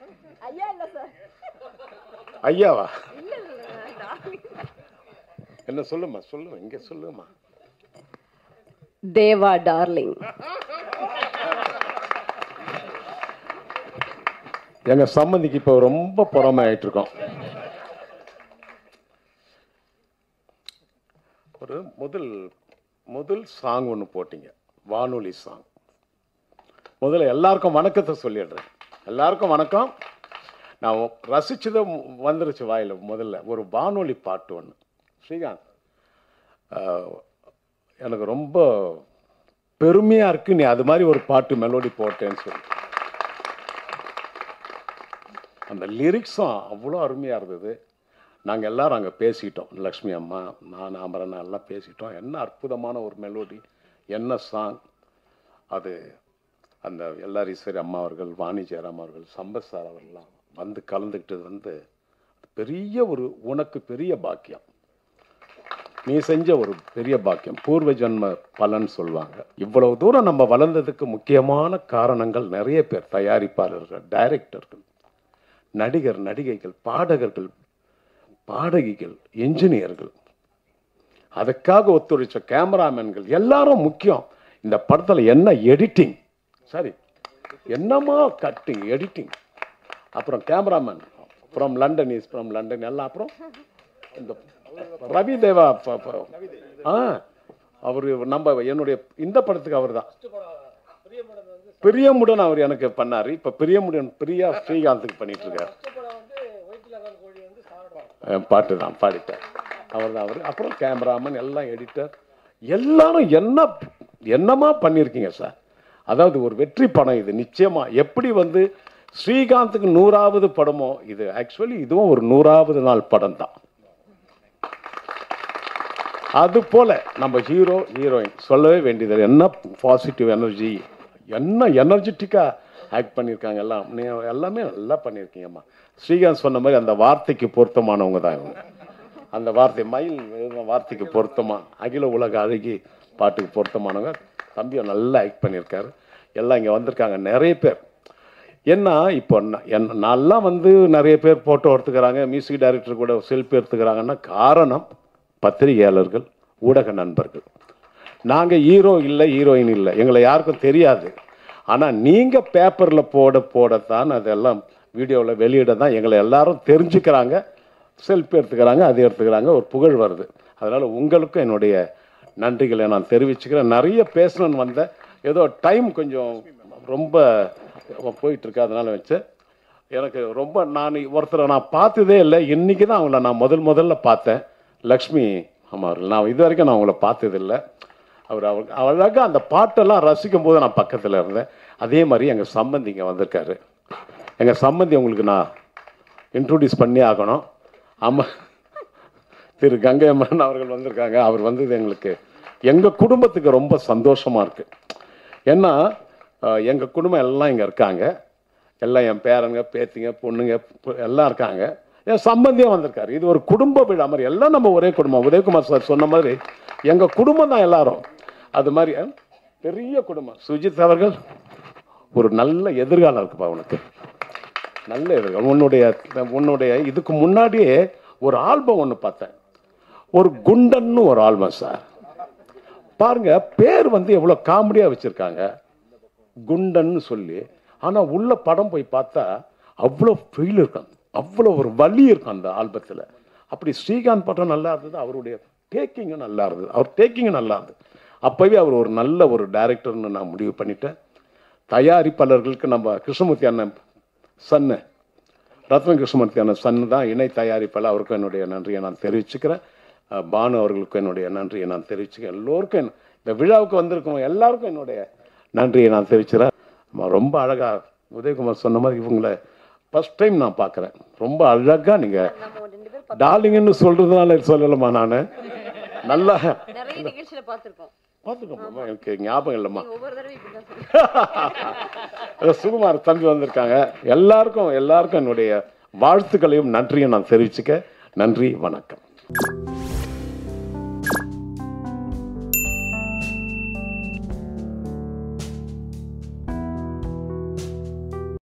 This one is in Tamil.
ஐயா இல்ல சார் ஐயாவா இல்ல இல்ல darling. என்ன சொல்லுமா சொல்லுமா இங்க சொல்லுமா தேவா டார்லிங் எங்க சம்மந்திக்கு இப்போ ரொம்ப பொறாமை ஆயிட்டு இருக்கோம் ஒரு முதல் முதல் சாங் ஒன்று போட்டீங்க வானொலி சாங் முதல்ல எல்லாருக்கும் வணக்கத்தை சொல்லிடுறேன் எல்லாருக்கும் வணக்கம் நான் ரசிச்சதை வந்துருச்சு வாயில் முதல்ல ஒரு வானொலி பாட்டு ஒன்று ஸ்ரீகாந்த் ஆஹ், எனக்கு ரொம்ப பெருமையாக இருக்கு நீ அது மாதிரி ஒரு பாட்டு மெலோடி போட்டேன்னு சொல்லி அந்த லிரிக்ஸும் அவ்வளோ அருமையாக இருந்தது நாங்கள் எல்லாரும் அங்கே பேசிக்கிட்டோம் லக்ஷ்மி அம்மா நான் அமரன் எல்லாம் பேசிட்டோம் என்ன அற்புதமான ஒரு மெலோடி என்ன சாங் அது அந்த எல்லாரீஸ்வரி அம்மா அவர்கள் வாணி ஜெயராம் அவர்கள் சம்பத் சார் அவர்கள்லாம் வந்து கலந்துக்கிட்டது வந்து பெரிய ஒரு உனக்கு பெரிய பாக்கியம் நீ செஞ்ச ஒரு பெரிய பாக்கியம் பூர்வ ஜென்ம பலன் சொல்லுவாங்க இவ்வளவு தூரம் நம்ம வளர்ந்ததுக்கு முக்கியமான காரணங்கள் நிறைய பேர் தயாரிப்பாளர்கள் டைரக்டர்கள் நடிகர் நடிகைகள் பாடகர்கள் பாடகிகள் என்ஜினியர்கள் அதுக்காக ஒத்துழைச்ச கேமராமேன்கள் எல்லாரும் முக்கியம் இந்த படத்துல என்ன எடிட்டிங் சரி என்னமா கட்டிங் எடிட்டிங் அப்புறம் cameraman from London is from London எல்லாம் அப்புறம் இந்த ரவி தேவா ப- ப- ஆ அவர் நம்ம என்னுடைய இந்த படத்துக்கு அவர் தான் பிரியமுடன் அவர் எனக்கு பண்ணாரு இப்ப பிரியமுடன் பிரியா ஸ்ரீகாந்துக்கு பண்ணிட்டு இருக்காரு அஹ் பாட்டு தான் பாடிட்டார் அவர் தான் அவர் அப்புறம் கேமராமேன் எல்லாம் எடிட்டர் எல்லாரும் என்ன என்னமா பண்ணியிருக்கீங்க சார் அதாவது ஒரு வெற்றி படம் இது நிச்சயமா எப்படி வந்து ஸ்ரீகாந்துக்கு நூறாவது படமோ இது ஆக்சுவலி இதுவும் ஒரு நூறாவது நாள் படம் தான் அது போல நம்ம ஹீரோ ஹீரோயின் சொல்லவே வேண்டியது என்ன பாசிட்டிவ் எனர்ஜி என்ன எனர்ஜெட்டிக்கா ஆக்ட் பண்ணியிருக்காங்க எல்லாம் நீ எல்லாமே நல்லா பண்ணியிருக்கீங்கம்மா ஸ்ரீகாந்த் சொன்ன மாதிரி அந்த வார்த்தைக்கு பொருத்தமானவங்க தான் இவங்க அந்த வார்த்தை மயில் எழுதின வார்த்தைக்கு பொருத்தமா அகில உலக அழகி பாட்டுக்கு பொருத்தமானவங்க தம்பியை நல்லா ஆக்ட் பண்ணியிருக்காரு எல்லாம் இங்கே வந்திருக்காங்க நிறைய பேர் ஏன்னா இப்போ ந- என் நான்லாம் வந்து நிறைய பேர் ஃபோட்டோ எடுத்துக்கிறாங்க மியூசிக் டைரக்டர் கூட செல்ஃபி எடுத்துக்கிறாங்கன்னா காரணம் பத்திரிகையாளர்கள் ஊடக நண்பர்கள் நாங்கள் ஹீரோ இல்லை ஹீரோயின் இல்லை எங்களை யாருக்கும் தெரியாது ஆனால் நீங்கள் பேப்பரில் போட போடத்தான் அதெல்லாம் வீடியோவில் வெளியிட தான் எங்களை எல்லாரும் தெரிஞ்சுக்கிறாங்க செல்ஃபி எடுத்துக்கிறாங்க அது எடுத்துக்கிறாங்க ஒரு புகழ் வருது அதனால் உங்களுக்கும் என்னுடைய நன்றிகளை நான் தெரிவிச்சுக்கிறேன் நிறைய பேசணும்னு வந்தேன் ஏதோ டைம் கொஞ்சம் ரொம்ப போயிட்டு இருக்கு அதனால வச்சு எனக்கு ரொம்ப நான் ஒருத்தரை நான் பார்த்ததே இல்லை இன்னைக்கு தான் அவங்கள நான் முதல் முதல்ல பார்த்தேன் லக்ஷ்மி அம்மா அவர்கள் நான் இது வரைக்கும் நான் அவங்கள பார்த்ததில்லை அவர் அவர் அழகாக அந்த பாட்டெல்லாம் ரசிக்கும் போது நான் பக்கத்தில் இருந்தேன் அதே மாதிரி எங்கள் சம்பந்தி இங்கே வந்திருக்காரு எங்கள் சம்பந்தி உங்களுக்கு நான் இன்ட்ரோடியூஸ் பண்ணி ஆகணும் ஆமாம் திரு கங்கை அம்மன் அவர்கள் வந்திருக்காங்க அவர் வந்தது எங்களுக்கு எங்கள் குடும்பத்துக்கு ரொம்ப சந்தோஷமாக இருக்குது ஏன்னா அஹ், எங்க குடும்பம் எல்லாம் இங்க இருக்காங்க எல்லாம் என் பேரங்க பேத்திங்க பொண்ணுங்க பொ- எல்லாம் இருக்காங்க என் சம்பந்தியம் வந்திருக்காரு இது ஒரு குடும்ப விழா மாதிரி எல்லாம் நம்ம ஒரே குடும்பம் உதயகுமார் சார் சொன்ன மாதிரி எங்க குடும்பம் தான் எல்லாரும் அது மாதிரி அஹ், பெரிய குடும்பம் சுஜித் அவர்கள் ஒரு நல்ல எதிர்காலம் இருக்குப்பா உனக்கு நல்ல எதிர்காலம் உன்னுடைய உன்னுடைய இதுக்கு முன்னாடியே ஒரு ஆல்பம் ஒன்று பார்த்தேன் ஒரு குண்டன்னு ஒரு ஆல்பம் சார் பாருங்க பேர் வந்து எவ்வளவு காமெடியா வச்சிருக்காங்க குண்டன்னு சொல்லி ஆனா உள்ள படம் போய் பார்த்தா அவ்வளோ ஃபீல் இருக்கும் அவ்வளோ ஒரு வலி இருக்கும் அந்த ஆல்பத்தில் அப்படி ஸ்ரீகாந்த் படம் நல்லா இருந்தது அவருடைய டேக்கிங்கும் நல்லா இருந்தது அவர் டேக்கிங்கும் நல்லா இருந்தது அப்போவே அவர் ஒரு நல்ல ஒரு டைரக்டர்னு நான் முடிவு பண்ணிட்டேன் தயாரிப்பாளர்களுக்கு நம்ம கிருஷ்ணமூர்த்தி அண்ணன் சன்னு ரத்ன கிருஷ்ணமூர்த்தி அண்ணன் சன்னு தான் இணை தயாரிப்பாளர் அவருக்கும் என்னுடைய நன்றியை நான் தெரிவிச்சுக்கிறேன் அஹ் பானு அவர்களுக்கும் என்னுடைய நன்றியை நான் தெரிவிச்சுக்கிறேன் எல்லோருக்கும் என்- இந்த விழாவுக்கு வந்திருக்கோம் எல்லாருக்கும் என்னுடைய நன்றியை நான் தெரிவிச்சுக்கிறேன் ஆமா, ரொம்ப அழகா உதயகுமார் சொன்ன மாதிரி இவங்களை ஃபர்ஸ்ட் டைம் நான் பார்க்குறேன் ரொம்ப அழகா நீங்க நம்ம ரெண்டு பேரும் டார்லிங்னு சொல்றதுனால சொல்லலம்மா நான் நல்லா நிறைய நிகழ்ச்சியில பார்த்திருக்கோம் பார்த்துக்கோம்மா எனக்கு ஞாபகம் இல்லைம்மா ஒவ்வொரு தடவை இப்படிதான் சொல்லுவேன் சுகுமார் தம்பி வந்திருக்காங்க எல்லாருக்கும் எல்லாருக்கும் என்னுடைய வாழ்த்துக்களையும் நன்றியும் நான் தெரிவிச்சுக்க நன்றி வணக்கம்